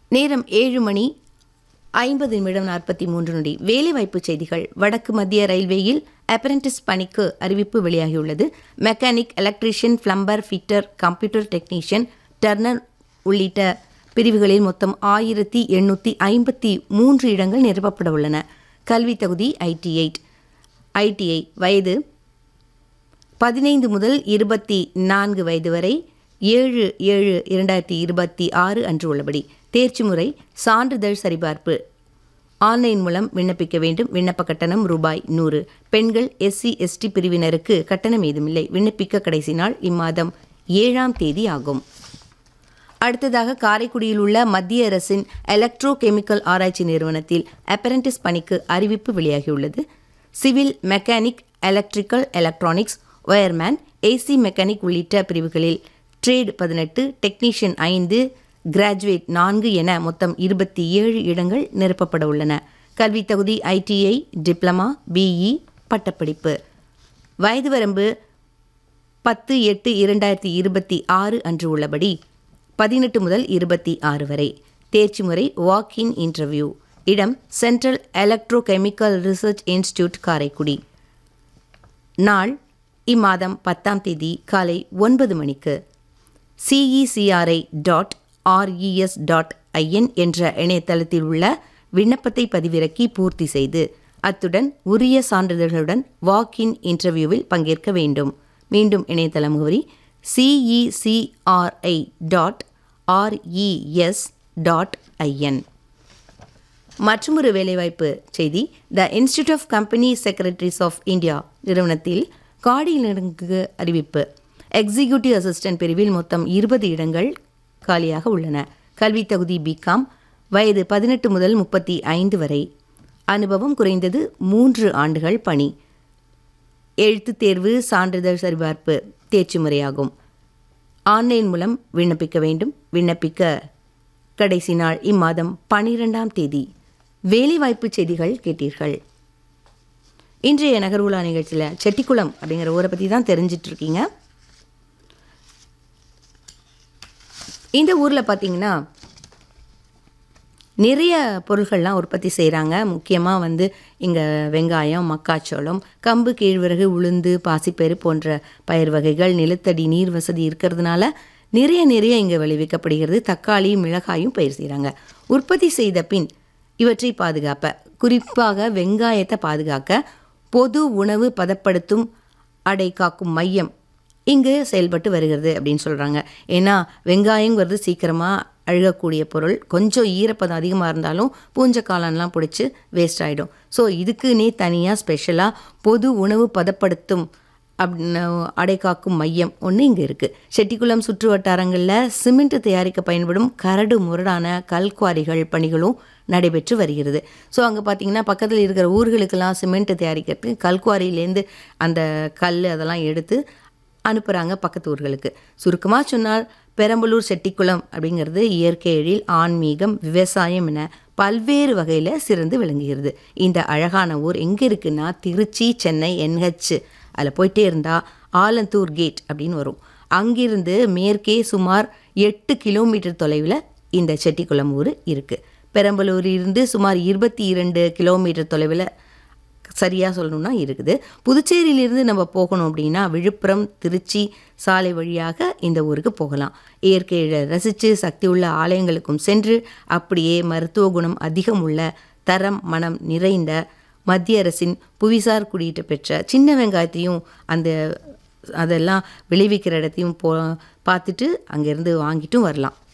நேரம் ஏழு மணி ஐம்பது நிமிடம் நாற்பத்தி மூன்று நொடி வேலைவாய்ப்பு செய்திகள் வடக்கு மத்திய ரயில்வேயில் அப்ரெண்டிஸ் பணிக்கு அறிவிப்பு வெளியாகியுள்ளது mechanic electrician plumber fitter computer technician turner உள்ளிட்ட பிரிவுகளில் மொத்தம் ஆயிரத்தி எண்ணூற்றி ஐம்பத்தி மூன்று இடங்கள் நிரப்பப்பட உள்ளன கல்வி தகுதி ஐடி ஐடிஐ வயது பதினைந்து முதல் இருபத்தி நான்கு வயது வரை ஏழு ஏழு இரண்டாயிரத்தி இருபத்தி ஆறு அன்று உள்ளபடி தேர்ச்சி முறை சான்றிதழ் சரிபார்ப்பு ஆன்லைன் மூலம் விண்ணப்பிக்க வேண்டும் விண்ணப்ப கட்டணம் ரூபாய் நூறு பெண்கள் எஸ்சி எஸ்டி பிரிவினருக்கு கட்டணம் ஏதுமில்லை விண்ணப்பிக்க கடைசி நாள் இம்மாதம் ஏழாம் தேதி ஆகும் அடுத்ததாக காரைக்குடியில் உள்ள மத்திய அரசின் எலக்ட்ரோ கெமிக்கல் ஆராய்ச்சி நிறுவனத்தில் அப்ரெண்டிஸ் பணிக்கு அறிவிப்பு வெளியாகியுள்ளது civil mechanic electrical electronics wireman AC mechanic உள்ளிட்ட பிரிவுகளில் ட்ரேட் பதினெட்டு டெக்னீஷியன் ஐந்து கிராஜுவேட் நான்கு என மொத்தம் இருபத்தி ஏழு இடங்கள் நிரப்பப்பட உள்ளன கல்வி தகுதி ஐடிஐ டிப்ளமா பிஇ பட்டப்படிப்பு வயது வரம்பு பத்து எட்டு இரண்டாயிரத்தி இருபத்தி ஆறு அன்று உள்ளபடி பதினெட்டு முதல் இருபத்தி ஆறு வரை தேர்ச்சி முறை வாக் இன் இன்டர்வியூ இடம் central electro chemical research institute Karaikudi நாள் இம்மாதம் பத்தாம் தேதி காலை ஒன்பது மணிக்கு CECRI dot RES dot IN என்ற இணையதளத்தில் உள்ள விண்ணப்பத்தை பதிவிறக்கி பூர்த்தி செய்து அத்துடன் உரிய சான்றிதழ்களுடன் வாக் இன் இன்டர்வியூவில் பங்கேற்க வேண்டும் மீண்டும் இணையதள முகவரி CECRI dot RES dot IN மற்றொரு வேலைவாய்ப்பு செய்தி the institute of company secretaries of India நிறுவனத்தில் காடியிலிருந்து அறிவிப்பு எக்ஸிக்யூட்டிவ் அசிஸ்டன்ட் பிரிவில் மொத்தம் இருபது இடங்கள் காலியாக உள்ளன கல்வி தகுதி பிகாம் வயது பதினெட்டு முதல் முப்பத்தி ஐந்து வரை அனுபவம் குறைந்தது மூன்று ஆண்டுகள் பணி எழுத்துத் தேர்வு சான்றிதழ் சரிபார்ப்பு தேர்ச்சி முறையாகும் ஆன்லைன் மூலம் விண்ணப்பிக்க வேண்டும் விண்ணப்பிக்க கடைசி நாள் இம்மாதம் பனிரெண்டாம் தேதி வேலைவாய்ப்பு செய்திகள் கேட்டீர்கள் இன்றைய நகர்வுலா நிகழ்ச்சியில் செட்டிக்குளம் அப்படிங்கிற ஊரை பற்றி தான் தெரிஞ்சிட்டு இருக்கீங்க இந்த ஊரில் பார்த்தீங்கன்னா நிறைய பொருட்கள்லாம் உற்பத்தி செய்கிறாங்க முக்கியமாக வந்து இங்கே வெங்காயம் மக்காச்சோளம் கம்பு கேழ்வரகு உளுந்து பாசிப்பயிறு போன்ற பயிர் வகைகள் நிலத்தடி நீர் வசதி இருக்கிறதுனால நிறைய நிறைய இங்கே விளைவிக்கப்படுகிறது தக்காளி மிளகாயும் பயிர் செய்கிறாங்க உற்பத்தி செய்த பின் இவற்றை பாதுகாப்ப குறிப்பாக வெங்காயத்தை பாதுகாக்க பொது உணவு பதப்படுத்தும் அடை காக்கும் மையம் இங்கு செயல்பட்டு வருகிறது அப்படின்னு சொல்கிறாங்க ஏன்னா வெங்காயங்கிறது சீக்கிரமாக அழுகக்கூடிய பொருள் கொஞ்சம் ஈரப்பதம் அதிகமாக இருந்தாலும் பூஞ்ச காலம்லாம் பிடிச்சி வேஸ்ட் ஆகிடும் ஸோ இதுக்குன்னே தனியாக ஸ்பெஷலாக பொது உணவு பதப்படுத்தும் அப்படின்னு அடைக்காக்கும் மையம் ஒன்று இங்கே இருக்குது செட்டிக்குளம் சுற்று வட்டாரங்களில் சிமெண்ட் தயாரிக்க பயன்படும் கரடு முரடான கல்குவாரிகள் பணிகளும் நடைபெற்று வருகிறது ஸோ அங்கே பார்த்தீங்கன்னா பக்கத்தில் இருக்கிற ஊர்களுக்கெல்லாம் சிமெண்ட் தயாரிக்கிறதுக்கு கல்குவாரியிலேருந்து அந்த கல் அதெல்லாம் எடுத்து அனுப்புகிறாங்க பக்கத்து ஊர்களுக்கு சுருக்கமாக சொன்னால் பெரம்பலூர் செட்டிக்குளம் அப்படிங்கிறது இயற்கை எழில் ஆன்மீகம் விவசாயம் என பல்வேறு வகையில் சிறந்து விளங்குகிறது இந்த அழகான ஊர் எங்கே இருக்குன்னா திருச்சி சென்னை என்ஹெச் அதில் போயிட்டே இருந்தால் ஆலந்தூர் கேட் அப்படின்னு வரும் அங்கிருந்து மேற்கே சுமார் எட்டு கிலோமீட்டர் தொலைவில் இந்த செட்டிக்குளம் ஊர் இருக்குது பெரம்பலூரிலிருந்து சுமார் இருபத்தி இரண்டு கிலோமீட்டர் தொலைவில் சரியாக சொல்லணும்னா இருக்குது புதுச்சேரியிலிருந்து நம்ம போகணும் அப்படின்னா விழுப்புரம் திருச்சி சாலை வழியாக இந்த ஊருக்கு போகலாம் இயற்கையை ரசித்து சக்தி உள்ள ஆலயங்களுக்கும் சென்று அப்படியே மருத்துவ குணம் அதிகம் உள்ள தரம் மனம் நிறைந்த மத்திய அரசின் புவிசார் குறியீட்டு பெற்ற சின்ன வெங்காயத்தையும் அந்த அதெல்லாம் விளைவிக்கிற இடத்தையும் போ பார்த்துட்டு அங்கேருந்து வாங்கிட்டும் வரலாம்